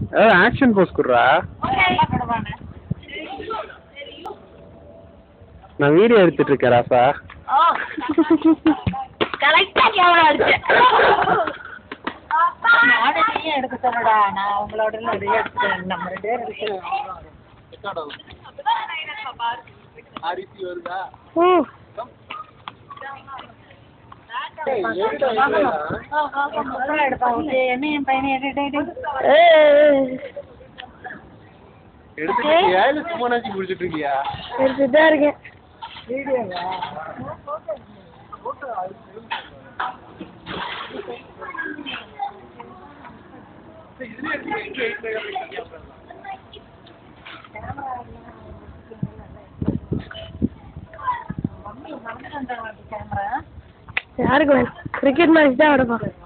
ஏ action Bose குடுறா நான் video எடுத்துட்டு இருக்கேன் ராசா கரெக்டா கேமரா அடிச்சேன் நானே நீயே எடுக்க சொல்லடா நான் உங்களோட ரெடியா எடுத்துக்கிறேன் நம்ம ரெண்டு பேரும் எடுக்கிறோம் அரிசி வருதா ஓ எடுப்பா ஓகே என்ன என் பையனை எடுத்து எடுத்துக்கிட்டியா இல்ல சும்மா நாச்சு குடிச்சிட்டு இருக்கியா எடுத்துட்டு தான் இருக்கேன் வீடியோவா யாருக்கு வேணும் கிரிக்கெட் மேட்ச் தான் விட போறேன்